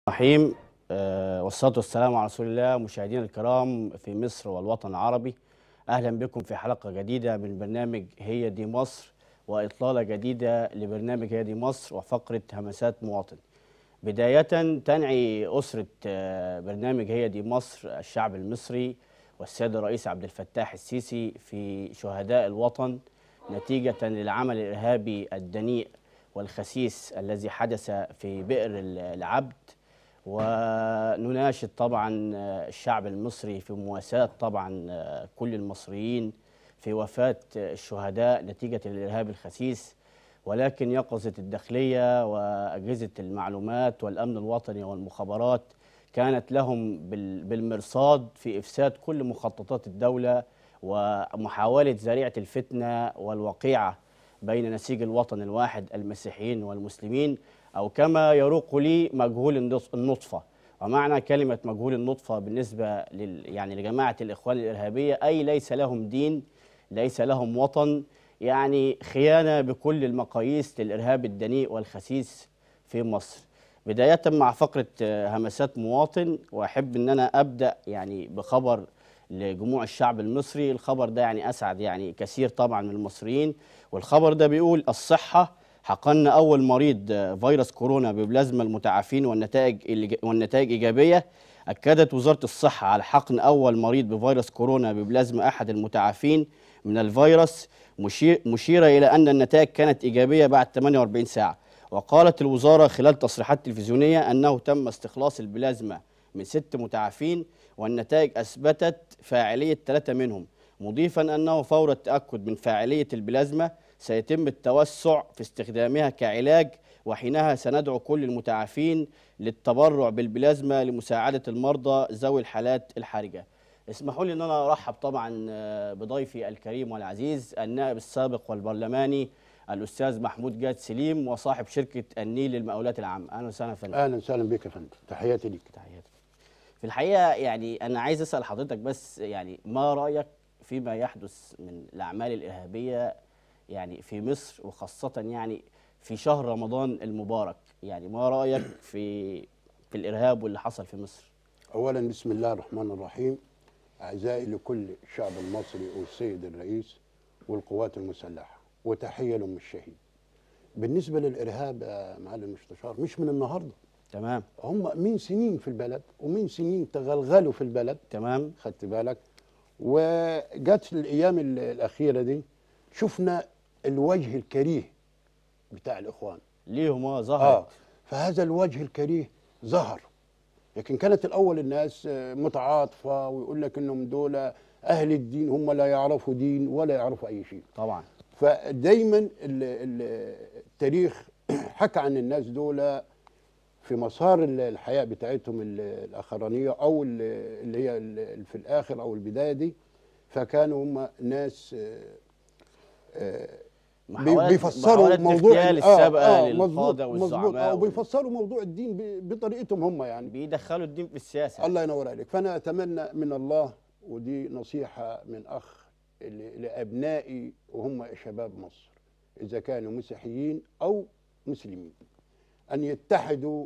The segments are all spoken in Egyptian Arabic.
الرحيم آه، والصلاة والسلام على رسول الله مشاهدينا الكرام في مصر والوطن العربي أهلا بكم في حلقة جديدة من برنامج هي دي مصر وإطلالة جديدة لبرنامج هي دي مصر وفقرة همسات مواطن بداية تنعي أسرة آه، برنامج هي دي مصر الشعب المصري والسيد الرئيس عبد الفتاح السيسي في شهداء الوطن نتيجة للعمل الإرهابي الدنيء والخسيس الذي حدث في بئر العبد ونناشد طبعا الشعب المصري في مواساة طبعا كل المصريين في وفاة الشهداء نتيجة الإرهاب الخسيس ولكن يقظة الداخلية وأجهزة المعلومات والأمن الوطني والمخابرات كانت لهم بال- بالمرصاد في إفساد كل مخططات الدولة ومحاولة زريعة الفتنة والوقيعة بين نسيج الوطن الواحد المسيحيين والمسلمين أو كما يروق لي مجهول النص- النطفة ومعنى كلمة مجهول النطفة بالنسبة لل يعني لجماعة الإخوان الإرهابية أي ليس لهم دين ليس لهم وطن يعني خيانة بكل المقاييس للإرهاب الدنيء والخسيس في مصر بداية مع فقرة آه، همسات مواطن وأحب أن أنا أبدأ يعني بخبر لجموع الشعب المصري الخبر ده يعني أسعد يعني كثير طبعا من المصريين والخبر ده بيقول الصحة حقن أول مريض آه، فيروس كورونا ببلازما المتعافين والنتائج الإيج- والنتائج إيجابية أكدت وزارة الصحة على حقن أول مريض بفيروس كورونا ببلازما أحد المتعافين من الفيروس مشير مشيرة إلى أن النتائج كانت إيجابية بعد 48 ساعة وقالت الوزارة خلال تصريحات تلفزيونية أنه تم استخلاص البلازما من ست متعافين والنتائج أثبتت فاعلية ثلاثة منهم مضيفا أنه فور التأكد من فاعلية البلازما سيتم التوسع في استخدامها كعلاج وحينها سندعو كل المتعافين للتبرع بالبلازما لمساعدة المرضى ذوي الحالات الحرجة اسمحوا لي ان انا ارحب طبعا آه، بضيفي الكريم والعزيز النائب السابق والبرلماني الاستاذ محمود جاد سليم وصاحب شركه النيل للمقاولات العامه اهلا وسهلا يا فندم اهلا وسهلا بك يا فندم تحياتي ليك تحياتي في الحقيقه يعني انا عايز اسال حضرتك بس يعني ما رايك فيما يحدث من الاعمال الارهابيه يعني في مصر وخاصه يعني في شهر رمضان المبارك يعني ما رايك في في الارهاب واللي حصل في مصر اولا بسم الله الرحمن الرحيم اعزائي لكل الشعب المصري والسيد الرئيس والقوات المسلحه وتحيه لام الشهيد بالنسبه للارهاب يا معالي المستشار مش من النهارده تمام هم من سنين في البلد ومن سنين تغلغلوا في البلد تمام خدت بالك وجت الايام ال- الاخيره دي شفنا الوجه الكريه بتاع الاخوان ليهم اه اه ظهرت فهذا الوجه الكريه ظهر لكن كانت الاول الناس آه، متعاطفه ويقول لك انهم دول اهل الدين هم لا يعرفوا دين ولا يعرفوا اي شيء طبعا فدايما ال- ال- التاريخ حكى عن الناس دول في مسار ال- الحياه بتاعتهم ال- الاخرانيه او ال- اللي هي ال- في الاخر او البدايه دي فكانوا هم ناس آه، آه، بي- محاولة بيفسروا محاولة موضوع اغتيال ال- آه، السابقة آه، مظبوط للقادة مظبوط والزعماء اه وال- وبيفسروا موضوع الدين ب- بطريقتهم هم يعني بيدخلوا الدين في السياسة الله ينور عليك فانا اتمنى من الله ودي نصيحه من اخ ل- لابنائي وهم شباب مصر اذا كانوا مسيحيين او مسلمين ان يتحدوا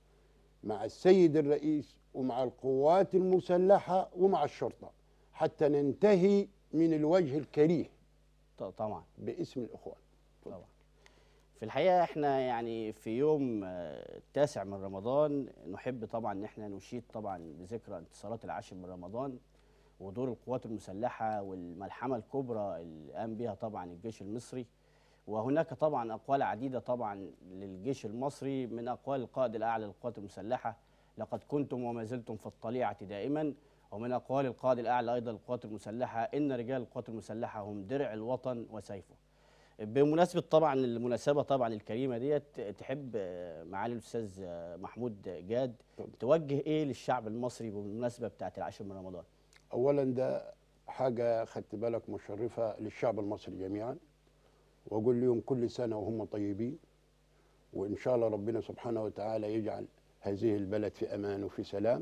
مع السيد الرئيس ومع القوات المسلحه ومع الشرطه حتى ننتهي من الوجه الكريه ط- طبعا باسم الاخوان طبعا في الحقيقة احنا يعني في يوم آه، التاسع من رمضان نحب طبعا ان احنا نشيد طبعا بذكرى انتصارات العاشر من رمضان ودور القوات المسلحة والملحمة الكبرى اللي قام بها طبعا الجيش المصري وهناك طبعا أقوال عديدة طبعا للجيش المصري من أقوال القائد الأعلى للقوات المسلحة لقد كنتم وما زلتم في الطليعة دائما ومن أقوال القائد الأعلى أيضا للقوات المسلحة إن رجال القوات المسلحة هم درع الوطن وسيفه بمناسبة طبعا المناسبة طبعا الكريمة ديت تحب آه، معالي الأستاذ آه، محمود جاد توجه إيه للشعب المصري بالمناسبة بتاعت العاشر من رمضان اولا ده حاجه خدت بالك مشرفه للشعب المصري جميعا واقول لهم كل سنه وهم طيبين وان شاء الله ربنا سبحانه وتعالى يجعل هذه البلد في امان وفي سلام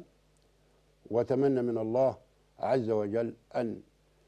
واتمنى من الله عز وجل ان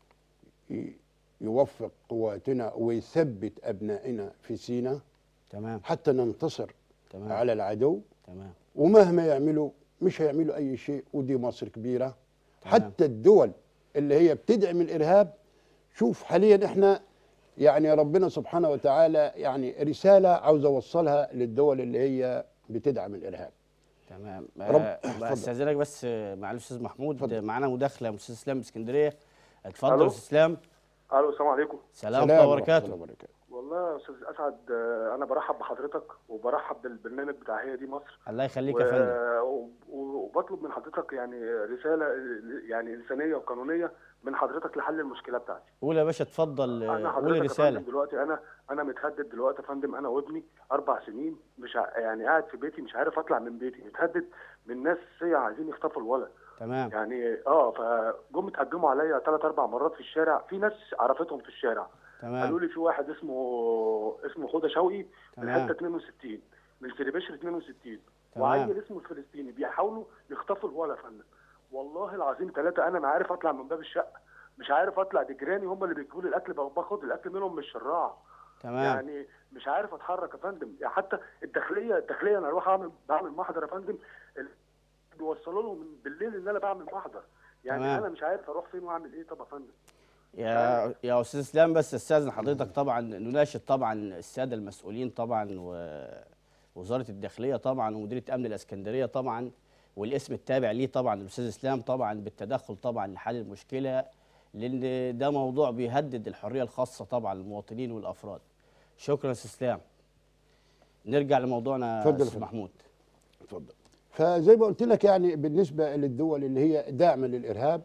ي- يوفق قواتنا ويثبت ابنائنا في سينا تمام حتى ننتصر تمام على العدو تمام ومهما يعملوا مش هيعملوا اي شيء ودي مصر كبيره حتى الدول اللي هي بتدعم الارهاب شوف حاليا احنا يعني ربنا سبحانه وتعالى يعني رساله عاوز اوصلها للدول اللي هي بتدعم الارهاب تمام رب- آه، اتفضل. بستاذنك بس آه، معلش استاذ محمود اتفضل. آه، معانا مداخله من استاذ اسلام من اسكندريه اتفضل ألو؟ يا استاذ اسلام الو السلام عليكم سلام سلام الله ورحمة وبركاته الله وبركاته والله يا استاذ اسعد آه، انا برحب بحضرتك وبرحب بالبرنامج بتاع هي دي مصر الله يخليك و- يا فندم و- وبطلب من حضرتك يعني رساله يعني انسانيه وقانونيه من حضرتك لحل المشكله بتاعتي قول يا باشا اتفضل آه، انا قول حضرتك يا الرساله فندم دلوقتي انا انا متهدد دلوقتي يا فندم انا وابني اربع سنين مش ع- يعني قاعد في بيتي مش عارف اطلع من بيتي متهدد من ناس عايزين يخطفوا الولد تمام يعني اه فجم اتهجموا عليا ثلاث اربع مرات في الشارع في ناس عرفتهم في الشارع قالوا تمام لي في واحد اسمه اسمه حوده شوقي من تمام. حته 62 من سيربشر 62 تمام. وعيل اسمه الفلسطيني بيحاولوا يخطفوا الولد يا فندم والله العظيم ثلاثه انا ما عارف اطلع من باب الشقه مش عارف اطلع دي جيراني هم اللي بيجيبوا لي الاكل باخد الاكل منهم من الشراع تمام يعني مش عارف اتحرك يا فندم يعني حتى الداخليه الداخليه انا اروح اعمل بعمل محضر يا فندم ال- بيوصلوا لهم من بالليل ان انا بعمل محضر يعني تمام. انا مش عارف اروح فين واعمل ايه طب يا فندم يا يا استاذ اسلام بس استاذن حضرتك طبعا نناشد طبعا الساده المسؤولين طبعا ووزاره الداخليه طبعا ومديريه امن الاسكندريه طبعا والاسم التابع ليه طبعا الاستاذ اسلام طبعا بالتدخل طبعا لحل المشكله لان ده موضوع بيهدد الحريه الخاصه طبعا للمواطنين والافراد شكرا يا استاذ اسلام نرجع لموضوعنا اتفضل يا استاذ فندم. محمود اتفضل فزي ما قلت لك يعني بالنسبه للدول اللي هي داعمه للارهاب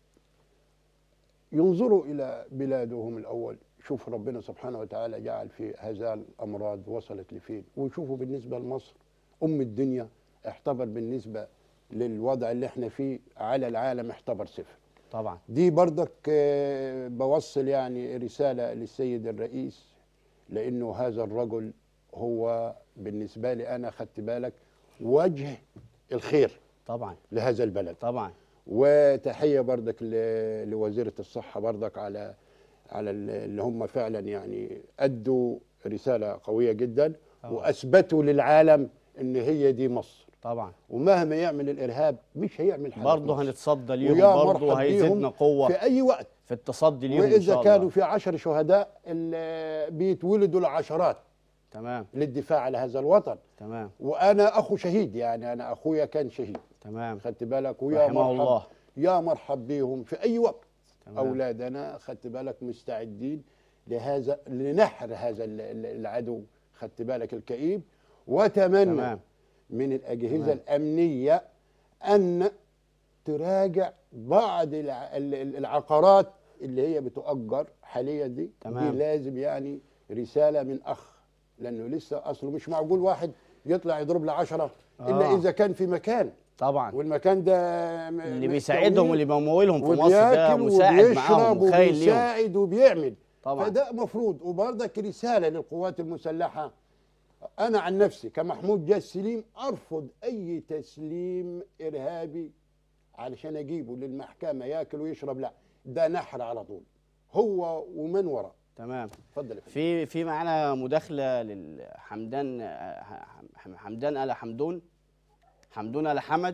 ينظروا الى بلادهم الاول شوف ربنا سبحانه وتعالى جعل في هذا الامراض وصلت لفين ويشوفوا بالنسبه لمصر ام الدنيا اعتبر بالنسبه للوضع اللي احنا فيه على العالم اعتبر صفر طبعا دي برضك آه، بوصل يعني رسالة للسيد الرئيس لأنه هذا الرجل هو بالنسبة لي أنا خدت بالك وجه الخير طبعا لهذا البلد طبعا وتحية برضك ل- لوزيرة الصحة برضك على على ال- اللي هم فعلا يعني أدوا رسالة قوية جدا طبعا. وأثبتوا للعالم إن هي دي مصر طبعا ومهما يعمل الإرهاب مش هيعمل حاجة برضه في مصر. هنتصدى ليهم ويا برضه مرحب هيزيدنا بيهم قوه في أي وقت في التصدي ليهم ان شاء واذا الله كانوا في عشر شهداء ال- بيتولدوا العشرات تمام للدفاع على هذا الوطن تمام وانا اخو شهيد يعني انا اخويا كان شهيد تمام خدت بالك ويا رحمه مرحب الله يا مرحب بيهم في اي وقت تمام. اولادنا خدت بالك مستعدين لهذا لنحر هذا ال- ال- العدو خدت بالك الكئيب واتمنى تمام من الاجهزه تمام. الامنيه ان تراجع بعض الع- ال- ال- العقارات اللي هي بتؤجر حاليا دي تمام. دي لازم يعني رساله من اخ لانه لسه اصله مش معقول واحد يطلع يضرب له 10 الا آه. اذا كان في مكان طبعا والمكان ده م- اللي مستوي بيساعدهم واللي بيمولهم في مصر ده وبياكل مساعد معاهم وبيشرب مخيل ليهم وبيساعد وبيعمل طبعا فده مفروض وبرضك رساله للقوات المسلحه انا عن نفسي كمحمود جاز سليم ارفض اي تسليم ارهابي علشان اجيبه للمحكمه ياكل ويشرب لا ده نحر على طول هو ومن وراه تمام اتفضل يا فندم. في في معانا مداخله للحمدان آه، ح- حمدان ال حمدون حمدون ال حمد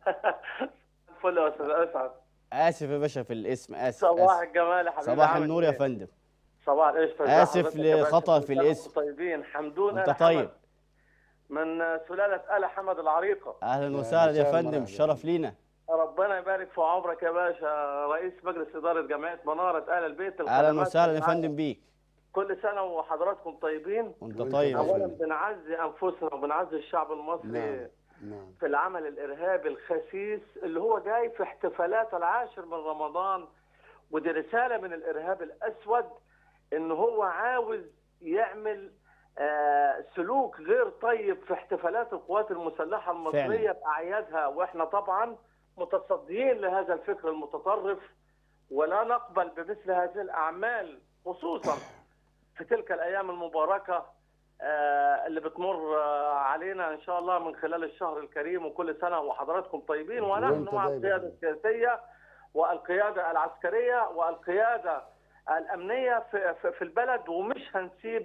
فل يا استاذ اسعد اسف يا باشا في الاسم اسف صباح آسف. الجمال يا حبيبي صباح عامل النور يا إيه؟ فندم صباح القشطه إزي آسف حضرتك يا باشا؟ لخطأ كل في سنة الاسم. وأنتم طيبين حمدون انت آل طيب حمد من سلاله ال حمد العريقه اهلا يا وسهلا يا مساء فندم المرحبا. الشرف لينا ربنا يبارك في عمرك يا باشا رئيس مجلس اداره جمعيه مناره ال البيت اهلا الخدمات وسهلا يا والرعاية. فندم بيك كل سنه وحضراتكم طيبين وانت وأنت طيب يا طيب. اولا فندم بنعزي انفسنا وبنعزي الشعب المصري نعم نعم في العمل الارهابي الخسيس اللي هو جاي في احتفالات العاشر من رمضان ودي رساله من الارهاب الاسود ان هو عاوز يعمل آه، سلوك غير طيب في احتفالات القوات المسلحه المصريه باعيادها واحنا طبعا متصديين لهذا الفكر المتطرف ولا نقبل بمثل هذه الاعمال خصوصا في تلك الايام المباركه آه، اللي بتمر آه، علينا ان شاء الله من خلال الشهر الكريم وكل سنه وحضراتكم طيبين ونحن وأنت مع طيب يا القياده السياسيه والقياده العسكريه والقياده الامنيه في في- في البلد ومش هنسيب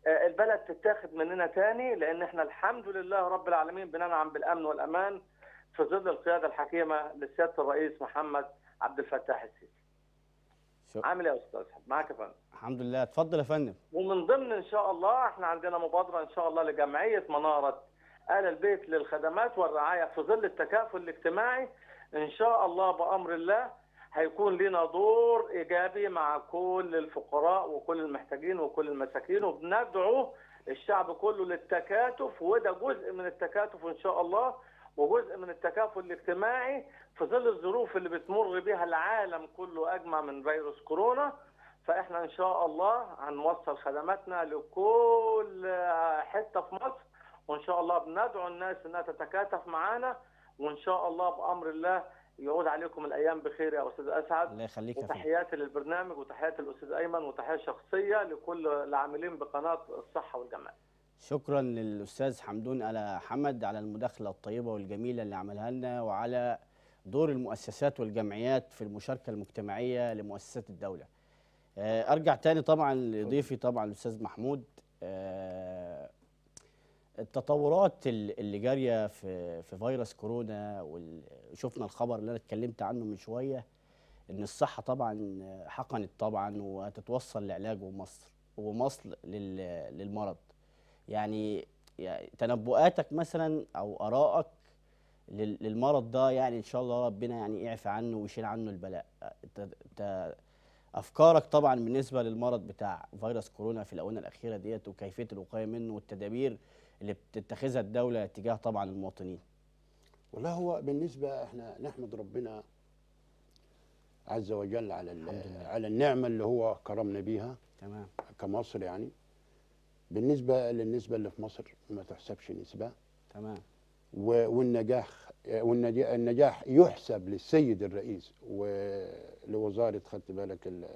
آه، البلد تتاخد مننا تاني لان احنا الحمد لله رب العالمين بننعم بالامن والامان في ظل القياده الحكيمه لسياده الرئيس محمد عبد الفتاح السيسي. شو- عامل ايه يا استاذ؟ معاك يا فندم. الحمد لله اتفضل يا فندم ومن ضمن ان شاء الله احنا عندنا مبادره ان شاء الله لجمعيه مناره ال البيت للخدمات والرعايه في ظل التكافل الاجتماعي ان شاء الله بامر الله هيكون لنا دور ايجابي مع كل الفقراء وكل المحتاجين وكل المساكين وبندعو الشعب كله للتكاتف وده جزء من التكاتف ان شاء الله وجزء من التكافل الاجتماعي في ظل الظروف اللي بتمر بها العالم كله اجمع من فيروس كورونا فاحنا ان شاء الله هنوصل خدماتنا لكل حته في مصر وان شاء الله بندعو الناس انها تتكاتف معانا وان شاء الله بامر الله يعود عليكم الايام بخير يا استاذ اسعد الله يخليك يا فندم وتحياتي للبرنامج وتحياتي للاستاذ ايمن وتحيه شخصيه لكل العاملين بقناه الصحه والجمال شكرا للاستاذ حمدون على حمد على المداخله الطيبه والجميله اللي عملها لنا وعلى دور المؤسسات والجمعيات في المشاركه المجتمعيه لمؤسسات الدوله آه، ارجع تاني طبعا لضيفي طبعا الاستاذ محمود آه، التطورات ال- اللي جاريه في في فيروس كورونا وال- وشفنا الخبر اللي انا اتكلمت عنه من شويه ان الصحه طبعا حقنت طبعا وهتتوصل لعلاجه مصر ومصل لل- للمرض يعني يعني تنبؤاتك مثلا او ارائك لل- للمرض ده يعني ان شاء الله ربنا يعني يعفي عنه ويشيل عنه البلاء ت- ت- افكارك طبعا بالنسبه للمرض بتاع فيروس كورونا في الاونه الاخيره ديت وكيفيه الوقايه منه والتدابير اللي بتتخذها الدوله تجاه طبعا المواطنين والله هو بالنسبه احنا نحمد ربنا عز وجل على ال- الحمد لله. على النعمه اللي هو كرمنا بيها تمام كمصر يعني بالنسبه للنسبه اللي في مصر ما تحسبش نسبه تمام و- والنجاح والنجاح النجاح يحسب للسيد الرئيس ولوزاره خدت بالك ال-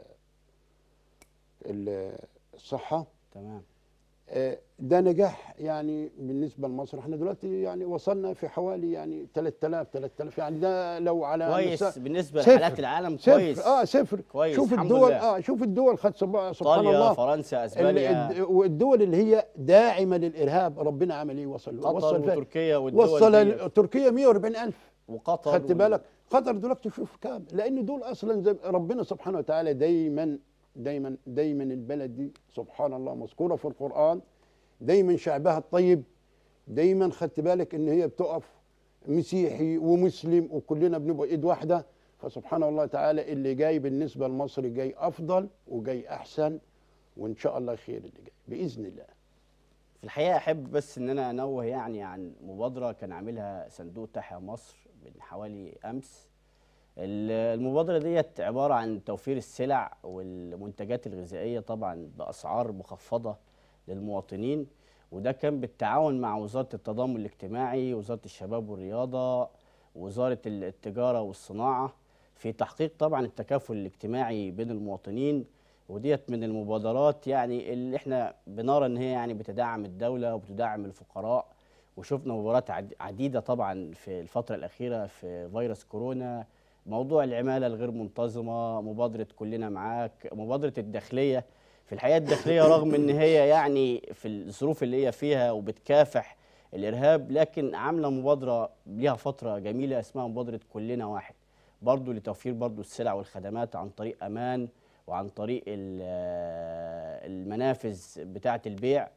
ال- الصحه تمام آه، ده نجاح يعني بالنسبه لمصر احنا دلوقتي يعني وصلنا في حوالي يعني 3000 3000 يعني ده لو على كويس مسا- بالنسبه صفر. لحالات العالم صفر كويس اه صفر كويس، شوف الحمد الدول لله. اه شوف الدول خد سب- سبحان ايطاليا الله فرنسا ال- اسبانيا الد- والدول اللي هي داعمه للارهاب ربنا عمل ايه وصل قطر وصل فيها- وتركيا والدول وصل ديت. ال- تركيا 140000 وقطر خدت وال- بالك قطر دلوقتي شوف كام لان دول اصلا زي ربنا سبحانه وتعالى دايما دايما دايما البلد دي سبحان الله مذكوره في القران دايما شعبها الطيب دايما خدت بالك ان هي بتقف مسيحي ومسلم وكلنا بنبقى ايد واحده فسبحان الله تعالى اللي جاي بالنسبه لمصر جاي افضل وجاي احسن وان شاء الله خير اللي جاي باذن الله في الحقيقه احب بس ان انا انوه يعني عن مبادره كان عاملها صندوق تحيا مصر من حوالي امس ال- المبادره ديت عباره عن توفير السلع والمنتجات الغذائيه طبعا باسعار مخفضه للمواطنين وده كان بالتعاون مع وزاره التضامن الاجتماعي وزاره الشباب والرياضه وزاره التجاره والصناعه في تحقيق طبعا التكافل الاجتماعي بين المواطنين وديت من المبادرات يعني اللي احنا بنرى ان هي يعني بتدعم الدوله وبتدعم الفقراء وشفنا مباريات عد- عديده طبعا في الفتره الاخيره في فيروس كورونا موضوع العماله الغير منتظمه مبادره كلنا معاك مبادره الداخليه في الحقيقه الداخليه رغم ان هي يعني في الظروف اللي هي فيها وبتكافح الارهاب لكن عامله مبادره ليها فتره جميله اسمها مبادره كلنا واحد برضو لتوفير برضو السلع والخدمات عن طريق امان وعن طريق ال- المنافذ بتاعه البيع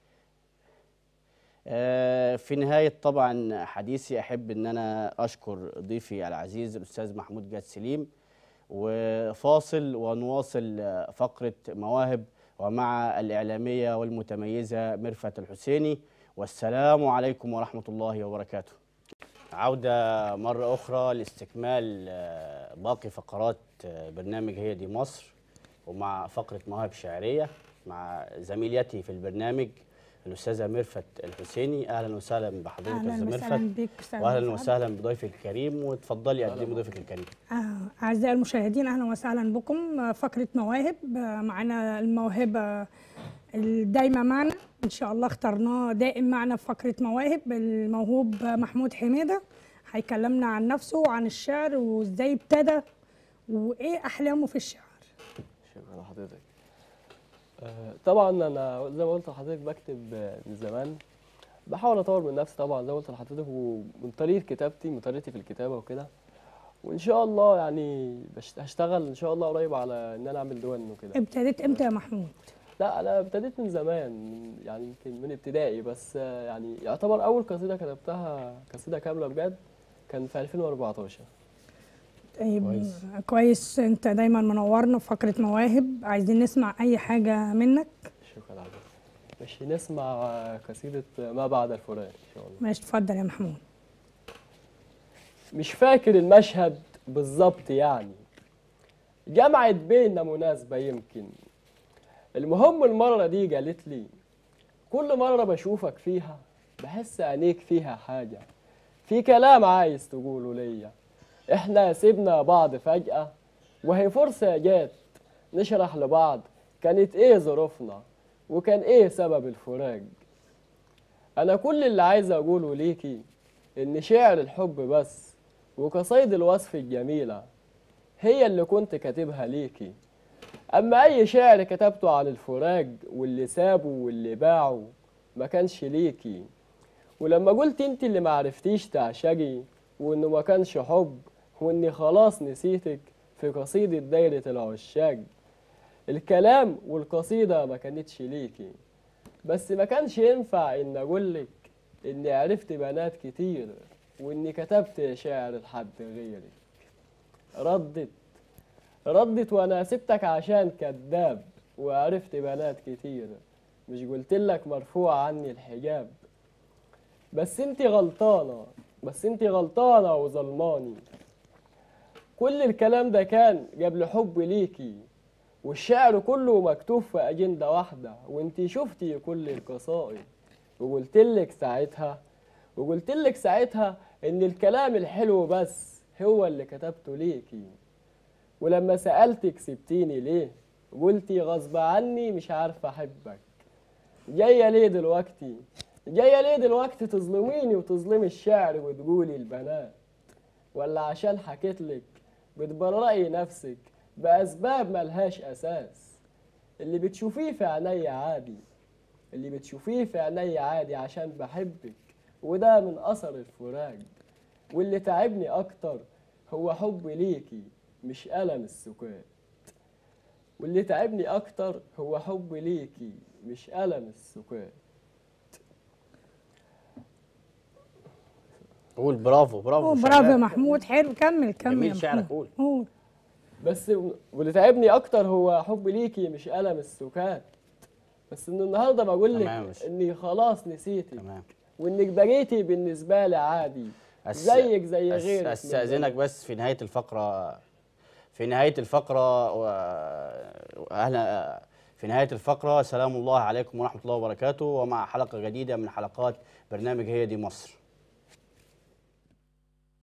آه، في نهاية طبعا حديثي أحب أن أنا أشكر ضيفي العزيز الأستاذ محمود جاد سليم وفاصل ونواصل آه، فقرة مواهب ومع الإعلامية والمتميزة مرفت الحسيني والسلام عليكم ورحمة الله وبركاته عودة مرة أخرى لاستكمال آه، باقي فقرات آه، برنامج هي دي مصر ومع فقرة مواهب شعرية مع زميلتي في البرنامج الأستاذة مرفت الحسيني أهلا وسهلا بحضرتك اهلا أستاذة وسهلا مرفت بك أستاذ وأهلا مسعد. وسهلا بضيفك الكريم وتفضلي قدمي ضيفك الكريم آه، اعزائي المشاهدين اهلا وسهلا بكم آه، فقره مواهب آه، معنا الموهبه الدايمه معنا ان شاء الله اخترناه دائم معنا في فقره مواهب الموهوب آه، محمود حميده هيكلمنا عن نفسه وعن الشعر وازاي ابتدى وايه احلامه في الشعر شكرا لحضرتك آه، طبعا انا زي ما قلت لحضرتك بكتب آه، من زمان بحاول اطور من نفسي طبعا زي ما قلت لحضرتك ومن طريقه كتابتي من طريقتي في الكتابه وكده وان شاء الله يعني بشت- هشتغل ان شاء الله قريب على ان انا اعمل دون وكده ابتديت امتى يا محمود لا انا ابتديت من زمان من- يعني يمكن من ابتدائي بس آه، يعني يعتبر اول قصيده كتبتها قصيده كامله بجد كان في 2014 طيب كويس. كويس انت دايما منورنا في فقره مواهب عايزين نسمع اي حاجه منك شكرا عليك مش نسمع آه، قصيده ما بعد الفراق ان شاء الله ماشي اتفضل يا محمود مش فاكر المشهد بالظبط يعني جمعت بينا مناسبة يمكن المهم المرة دي قالت لي كل مرة بشوفك فيها بحس عينيك فيها حاجة في كلام عايز تقوله ليا احنا سيبنا بعض فجأة وهي فرصة جات نشرح لبعض كانت ايه ظروفنا وكان ايه سبب الفراق انا كل اللي عايز اقوله ليكي ان شعر الحب بس وقصايد الوصف الجميلة هي اللي كنت كاتبها ليكي اما اي شعر كتبته عن الفراق واللي سابه واللي باعه ما كانش ليكي ولما قلت انت اللي معرفتيش تعشقي وانه ما كانش حب واني خلاص نسيتك في قصيدة دايرة العشاق الكلام والقصيدة ما كانتش ليكي بس ما كانش ينفع ان اقولك اني عرفت بنات كتير واني كتبت شعر لحد غيرك ردت ردت وانا سبتك عشان كذاب وعرفت بنات كتير مش قلتلك مرفوع عني الحجاب بس انتي غلطانة بس انتي غلطانة وظلماني كل الكلام ده كان قبل حب ليكي والشعر كله مكتوب في أجندة واحدة وانتي شفتي كل القصائد وقلتلك ساعتها وقلتلك ساعتها ان الكلام الحلو بس هو اللي كتبته ليكي ولما سألتك سبتيني ليه قلتي غصب عني مش عارفة أحبك جاية ليه دلوقتي جاية ليه دلوقتي تظلميني وتظلمي الشعر وتقولي البنات ولا عشان حكيتلك بتبرئي نفسك بأسباب ملهاش أساس اللي بتشوفيه في عينيا عادي اللي بتشوفيه في عينيا عادي عشان بحبك وده من أثر الفراق واللي تعبني أكتر هو حبي ليكي مش ألم السكات واللي تعبني أكتر هو حبي ليكي مش ألم السكات قول برافو برافو أوه، برافو يا شغال. محمود حلو كمل كمل جميل يا شعرك، محمود قول. قول بس واللي تعبني أكتر هو حبي ليكي مش ألم السكات بس إن النهاردة بقول لك تمام يا باشا. إني خلاص نسيتك تمام وإنك بقيتي بالنسبة لي عادي أس- زيك زي أس- غيرك من استاذنك زمان. بس في نهايه الفقره في نهايه الفقره و- واهلا في نهايه الفقره سلام الله عليكم ورحمه الله وبركاته ومع حلقه جديده من حلقات برنامج هي دي مصر